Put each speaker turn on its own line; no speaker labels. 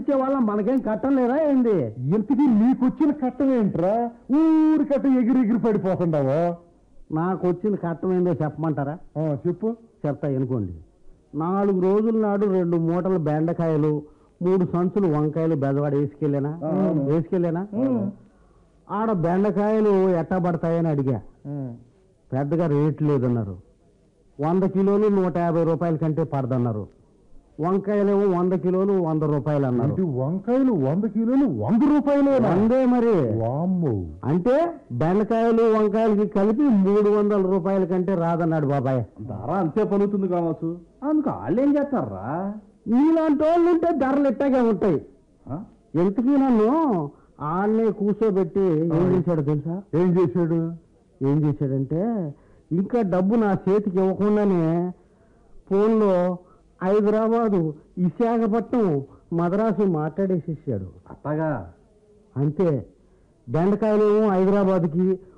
ఇచ్చే వాళ్ళ మనకేం కట్టం లేదా ఏంది
ఇంతకీ నీకొచ్చిన కట్టం ఏంట్రా ఊరి కట్ట ఎగిరి ఎగిరి పడిపోతుండావా
నాకు వచ్చిన కట్టం ఏందో చెప్పమంటారా
ఆ, చెప్పు
చెప్తా అనుకోండి నాలుగు రోజుల నాడు రెండు మూటలు బెండకాయలు మూడు సంచులు వంకాయలు బెదవాడ వేసుకెళ్ళానా వేసుకెళ్ళానా ఆడ బెండకాయలు ఎట్టా పడతాయని అడిగా పెద్దగా రేట్ లేదన్నారు వంద కిలోలు నూట యాభై రూపాయల కంటే పడదన్నారు వంకాయలేమో వంద కిలోలు వంద రూపాయలు అన్నారు
ఇది వంకాయలు వంద కిలోలు వంద రూపాయలేనా
వందే మరి
వామ్మో
అంటే బెండకాయలు వంకాయలకి కలిపి మూడు వందల రూపాయల కంటే రాదన్నాడు బాబాయ్
ధర అంతే పలుకుతుంది కావచ్చు అందుకు వాళ్ళు ఏం చేస్తారా
నీలాంటి వాళ్ళు ఉంటే ధరలు ఇట్టాగే ఉంటాయి ఎంతకీ నన్ను ఆన్నే కూర్చోబెట్టి ఏం చేశాడు తెలుసా
ఏం చేశాడు
ఏం చేశాడంటే ఇంకా డబ్బు నా చేతికి ఇవ్వకుండానే ఫోన్లో హైదరాబాదు విశాఖపట్నం మద్రాసు మాట్లాడేసేసాడు
అట్టగా
అంతే బెండకాయలేమో హైదరాబాద్కి